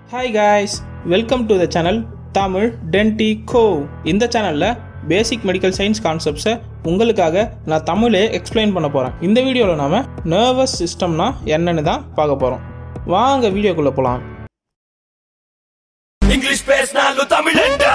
hi guys welcome to the channel Tamil டென்டி கோ இந்த சேனலில் பேசிக் மெடிக்கல் சயின்ஸ் கான்செப்ட்ஸை உங்களுக்காக நான் தமிழே எக்ஸ்பிளைன் பண்ண போகிறேன் இந்த வீடியோவில் நாம் நர்வஸ் சிஸ்டம்னா என்னன்னு தான் பார்க்க போகிறோம் வாங்க வீடியோக்குள்ளே போகலாம் இங்கிலீஷ் பேசினாலும் தமிழண்டா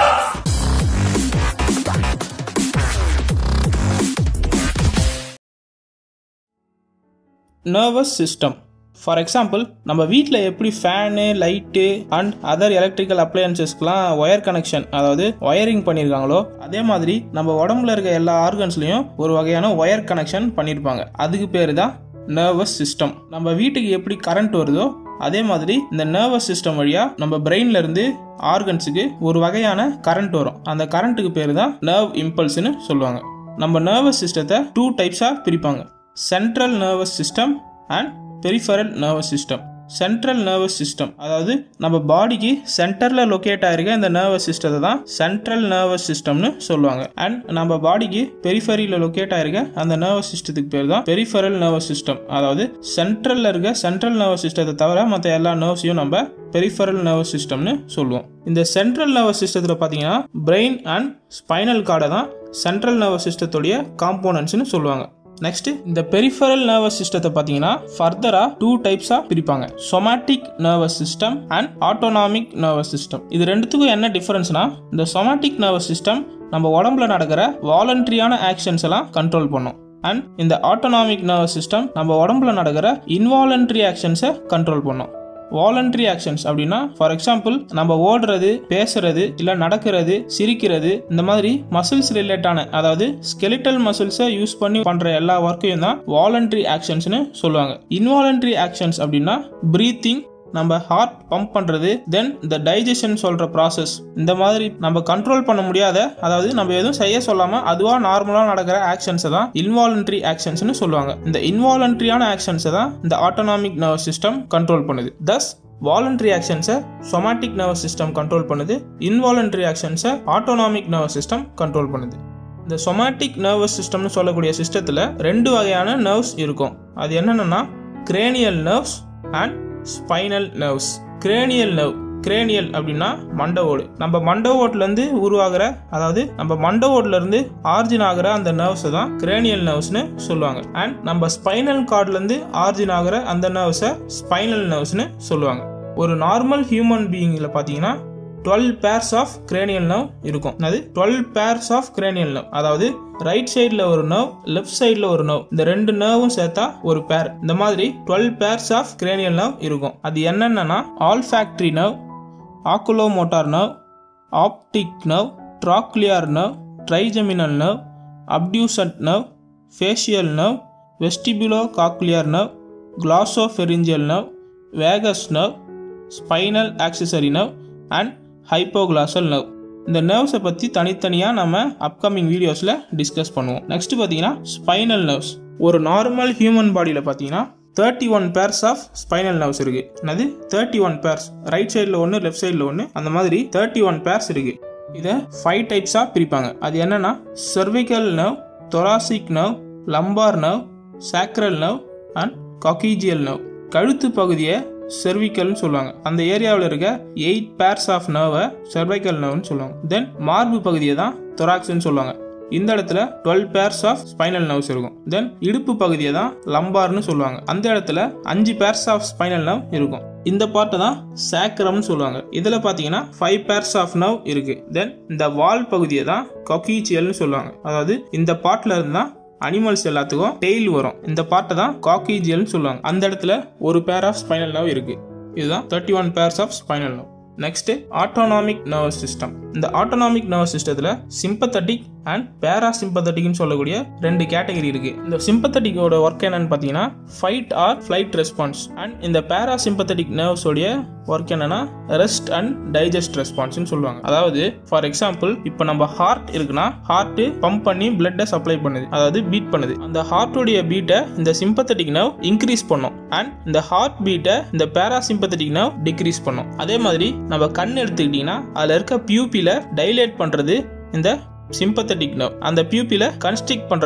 நர்வஸ் சிஸ்டம் ஃபார் எக்ஸாம்பிள் நம்ம வீட்டில் எப்படி fan light and other electrical அப்ளையன்சஸ்க்குலாம் ஒயர் கனெக்ஷன் அதாவது ஒயரிங் பண்ணியிருக்காங்களோ அதே மாதிரி நம்ம உடம்புல இருக்க எல்லா ஆர்கன்ஸ்லையும் ஒரு வகையான ஒயர் கனெக்ஷன் பண்ணியிருப்பாங்க அதுக்கு பேர் தான் நர்வஸ் சிஸ்டம் நம்ம வீட்டுக்கு எப்படி கரண்ட் வருதோ அதே மாதிரி இந்த நர்வஸ் சிஸ்டம் வழியாக நம்ம பிரெயின்ல இருந்து ஆர்கன்ஸுக்கு ஒரு வகையான கரண்ட் வரும் அந்த கரண்ட்டுக்கு பேர் தான் நர்வ் இம்பல்ஸ்னு சொல்லுவாங்க நம்ம நர்வஸ் சிஸ்டத்தை டூ டைப்ஸாக பிரிப்பாங்க central nervous system and peripheral nervous system central nervous system அதாவது நம்ம பாடிக்கு சென்டரில் லொக்கேட் ஆயிருக்க இந்த நர்வஸ் சிஸ்டத்தை தான் சென்ட்ரல் நர்வஸ் சிஸ்டம்னு சொல்லுவாங்க அண்ட் நம்ம பாடிக்கு பெரிஃபரியில் லொக்கேட் ஆயிருக்க அந்த நர்வஸ் சிஸ்டத்துக்கு பேர் தான் பெரிஃபரல் நர்வஸ் சிஸ்டம் அதாவது சென்ட்ரலில் இருக்க சென்ட்ரல் நர்வஸ் சிஸ்டத்தை தவிர மற்ற எல்லா நர்வ்ஸையும் நம்ம பெரிஃபரல் நர்வஸ் சிஸ்டம்னு சொல்லுவோம் இந்த சென்ட்ரல் நர்வஸ் சிஸ்டத்தில் பார்த்தீங்கன்னா பிரெயின் அண்ட் ஸ்பைனல் கார்டை தான் சென்ட்ரல் நர்வஸ் சிஸ்டத்துடைய காம்போனன்ட்ஸ்னு சொல்லுவாங்க நெக்ஸ்ட் இந்த பெரிஃபரல் நர்வஸ் சிஸ்டத்தை பார்த்தீங்கன்னா ஃபர்தரா டூ டைப்ஸா பிரிப்பாங்க somatic nervous system and autonomic nervous system இது ரெண்டுத்துக்கும் என்ன டிஃபரன்ஸ்னா இந்த சொமாட்டிக் நர்வஸ் சிஸ்டம் நம்ம உடம்புல நடக்கிற வாலண்டரியான ஆக்ஷன்ஸ் எல்லாம் கண்ட்ரோல் பண்ணும் அண்ட் இந்த ஆட்டோனாமிக் நர்வஸ் சிஸ்டம் நம்ம உடம்புல நடக்கிற இன்வாலண்டரி ஆக்ஷன்ஸை கண்ட்ரோல் பண்ணும் வாலண்டரி ஆக்ஷன்ஸ் அப்படின்னா ஃபார் எக்ஸாம்பிள் நம்ம ஓடுறது பேசுறது இல்லை நடக்கிறது சிரிக்கிறது இந்த மாதிரி மசில்ஸ் ரிலேட்டான அதாவது ஸ்கெலிட்டல் மசில்ஸை யூஸ் பண்ணி பண்ற எல்லா ஒர்க்கையும் தான் வாலண்டரி ஆக்ஷன்ஸ்னு சொல்லுவாங்க இன்வாலண்டரி ஆக்ஷன்ஸ் அப்படின்னா பிரீத்திங் நம்ம ஹார்ட் பம்ப் பண்ணுறது தென் இந்த டைஜஷன் சொல்கிற ப்ராசஸ் இந்த மாதிரி நம்ம கண்ட்ரோல் பண்ண முடியாத அதாவது நம்ம எதுவும் செய்ய சொல்லாமல் அதுவாக நார்மலாக நடக்கிற ஆக்ஷன்ஸை தான் இன்வாலண்டரி ஆக்ஷன்ஸ்னு சொல்லுவாங்க இந்த இன்வாலண்டரியான ஆக்ஷன்ஸை தான் இந்த ஆட்டோனாமிக் நர்வஸ் சிஸ்டம் கண்ட்ரோல் பண்ணுது தஸ் வாலண்டரி ஆக்ஷன்ஸை சொமாட்டிக் நர்வஸ் சிஸ்டம் கண்ட்ரோல் பண்ணுது இன்வாலண்டரி ஆக்ஷன்ஸை ஆட்டோனாமிக் நர்வஸ் சிஸ்டம் கண்ட்ரோல் பண்ணுது இந்த சொமாட்டிக் நர்வஸ் சிஸ்டம்னு சொல்லக்கூடிய சிஸ்டத்தில் ரெண்டு வகையான நர்வ்ஸ் இருக்கும் அது என்னென்னா cranial nerves and spinal nerves cranial nerve cranial அப்படின்னா மண்டவோடு நம்ம மண்டவோட்லேருந்து உருவாகிற அதாவது நம்ம மண்டவோட்லேருந்து ஆர்ஜின் ஆகிற அந்த நர்வ்ஸை தான் கிரேனியல் நர்வ்ஸ்னு சொல்லுவாங்க அண்ட் நம்ம ஸ்பைனல் கார்ட்லேருந்து ஆர்ஜின் ஆகிற அந்த நர்வ்ஸை ஸ்பைனல் நர்வ்ஸ்னு சொல்லுவாங்க ஒரு நார்மல் ஹியூமன் பீயிங்கில் பார்த்தீங்கன்னா twelve pairs of cranial nerve இருக்கும் அது twelve pairs of cranial nerve அதாவது ரைட் சைடில் ஒரு நர்வ் லெஃப்ட் சைடில் ஒரு நர்வ் இந்த ரெண்டு நர்வும் சேர்த்தா ஒரு பேர் இந்த மாதிரி twelve pairs of cranial nerve இருக்கும் அது என்னென்னா olfactory nerve oculomotor nerve optic nerve trochlear nerve trigeminal nerve abducens nerve facial nerve vestibulocochlear nerve glossopharyngeal nerve vagus nerve spinal accessory nerve and hypoglossal nerve இந்த நர்வ்ஸை பற்றி தனித்தனியாக நம்ம upcoming வீடியோஸில் discuss பண்ணுவோம் நெக்ஸ்ட் பார்த்தீங்கன்னா spinal nerves ஒரு normal human பாடியில் பார்த்தீங்கன்னா thirty one pairs of spinal nerves இருக்கு என்னது தேர்ட்டி ஒன் பேர்ஸ் ரைட் சைடில் ஒன்று லெஃப்ட் சைடில் ஒன்று அந்த மாதிரி தேர்ட்டி ஒன் பேர்ஸ் இருக்கு இதை ஃபைவ் டைப்ஸாக பிரிப்பாங்க அது என்னன்னா cervical nerve thoracic nerve lumbar nerve sacral nerve and coccygeal nerve கழுத்து பகுதியை செர்விக்கல்னு சொல்லுவாங்க அந்த ஏரியாவில் இருக்க எயிட் பேர்ஸ் ஆஃப் நர்வை செர்வைக்கல் நர்வ்னு சொல்லுவாங்க தென் மார்பு பகுதியை தான் தொராக்ஸ்னு சொல்லுவாங்க இந்த இடத்துல twelve pairs of spinal nerves இருக்கும் தென் இடுப்பு பகுதியை தான் லம்பார்னு சொல்லுவாங்க அந்த இடத்துல அஞ்சு பேர்ஸ் ஆஃப் ஸ்பைனல் நர்வ் இருக்கும் இந்த பார்ட்டை தான் சேக்ரம்னு சொல்லுவாங்க இதில் பார்த்தீங்கன்னா ஃபைவ் பேர்ஸ் ஆஃப் நர்வ் இருக்கு தென் இந்த வால் பகுதியை தான் கொக்கீச்சியல்னு சொல்லுவாங்க அதாவது இந்த பார்ட்ல இருந்து தான் அனிமல்ஸ் எல்லாத்துக்கும் டெய்ல் வரும் இந்த பார்ட்டை தான் காக்கீஜியல்னு சொல்லுவாங்க அந்த இடத்துல ஒரு பேர் ஆஃப் ஸ்பைனல் நர்வ் இருக்கு இதுதான் thirty one pairs of spinal nerve next autonomic nervous சிஸ்டம் இந்த ஆட்டோனாமிக் நர்வஸ் சிஸ்டத்தில் சிம்பத்தட்டிக் அண்ட் பேராசிம்பத்தட்டிக்னு சொல்லக்கூடிய ரெண்டு கேட்டகரி இருக்கு இந்த சிம்பத்தட்டிக்கோட ஒர்க் என்னன்னு பார்த்தீங்கன்னா fight or flight response and இந்த பேராசிம்பத்தட்டிக் நர்வ்ஸோடைய ஒர்க் என்னன்னா ரெஸ்ட் அண்ட் டைஜஸ்ட் ரெஸ்பான்ஸ்னு சொல்லுவாங்க அதாவது ஃபார் எக்ஸாம்பிள் இப்போ நம்ம ஹார்ட் இருக்குன்னா ஹார்ட் பம்ப் பண்ணி பிளட்டை சப்ளை பண்ணுது அதாவது பீட் பண்ணுது அந்த ஹார்ட்டோடைய பீட்டை இந்த சிம்பத்தட்டிக் நர்வ் இன்க்ரீஸ் பண்ணும் அண்ட் இந்த ஹார்ட் பீட்டை இந்த பேராசிம்பத்தட்டிக் நர்வ் டிக்ரீஸ் பண்ணும் அதே மாதிரி நம்ம கண் எடுத்துக்கிட்டிங்கன்னா அதில் இருக்க பியூப்பில டைலேட் பண்ணுறது இந்த சிம்பத்தட்டிக் நர்வ் அந்த பியூப்பில கன்ஸ்ட்ரிக்ட் பண்ணுறது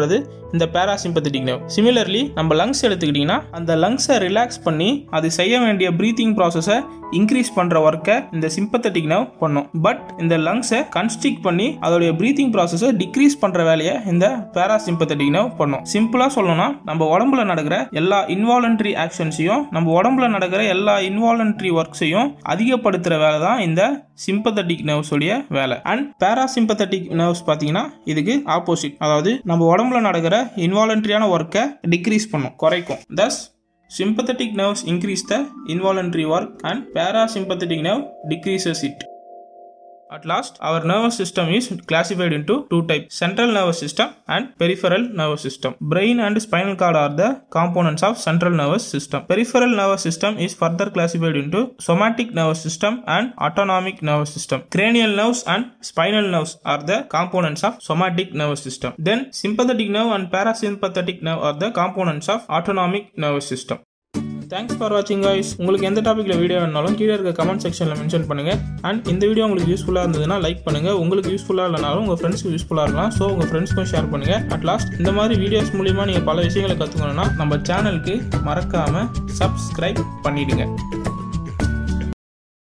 இந்த பேராசிம்பத்தட்டிக் நர்வ் சிமிலர்லி நம்ம லங்ஸ் எடுத்துக்கிட்டிங்கன்னா அந்த லங்ஸை ரிலாக்ஸ் பண்ணி அது செய்ய வேண்டிய ப்ரீத்திங் ப்ராசஸை இன்க்ரீஸ் பண்ணுற ஒர்க்கை இந்த சிம்பத்தட்டிக் நர்வ் பண்ணும் பட் இந்த லங்ஸை கன்ஸ்ட்ரிக்ட் பண்ணி அதோடைய ப்ரீத்திங் ப்ராசஸை டிக்ரீஸ் பண்ணுற வேலையை இந்த பேராசிம்பத்தட்டிக் நர்வ் பண்ணும் சிம்பிளாக சொல்லணும்னா நம்ம உடம்புல நடக்கிற எல்லா இன்வாலன்ட்ரி ஆக்ஷன்ஸையும் நம்ம உடம்புல நடக்கிற எல்லா இன்வாலன்ட்ரி ஒர்க்ஸையும் அதிகப்படுத்துகிற வேலை தான் இந்த சிம்பத்தட்டிக் நர்வ்ஸ் உடைய வேலை அண்ட் பேராசிம்பத்தட்டிக் நர்வ்ஸ் பார்த்தீங்கன்னா இதுக்கு ஆப்போசிட் அதாவது நம்ம உடம்புல நடக்கிற இன்வாலன்ட்ரியான ஒர்க்கை டிக்ரீஸ் பண்ணும் குறைக்கும் thus sympathetic nerves increase the involuntary work and parasympathetic nerve decreases it at last our nervous system is classified into two types central nervous system and peripheral nervous system brain and spinal cord are the components of central nervous system peripheral nervous system is further classified into somatic nervous system and autonomic nervous system cranial nerves and spinal nerves are the components of somatic nervous system then sympathetic nerve and parasympathetic nerve are the components of autonomic nervous system thanks for வாட்சிங் guys உங்களுக்கு எந்த டாப்பிக்கில் video வேணாலும் கீழே இருக்க comment செக்ஷனில் mention பண்ணுங்கள் and இந்த வீடியோ உங்களுக்கு யூஸ்ஃபுல்லாக இருந்ததுன்னா லைக் பண்ணுங்கள் உங்களுக்கு யூஸ்ஃபுல்லாக இல்லைனாலும் உங்கள் ஃப்ரெண்ட்ஸ்க்கு யூஸ்ஃபுல்லாக இருக்கலாம் ஸோ உங்கள் ஃப்ரெண்ட்ஸ்க்கும் ஷேர் பண்ணுங்கள் அட் லாஸ்ட் இந்த மாதிரி வீடியோஸ் மூலிமா நீங்கள் பல விஷயங்களை கற்றுக்கணுன்னா நம்ம சேனலுக்கு மறக்காமல் சப்ஸ்கிரைப் பண்ணிவிடுங்க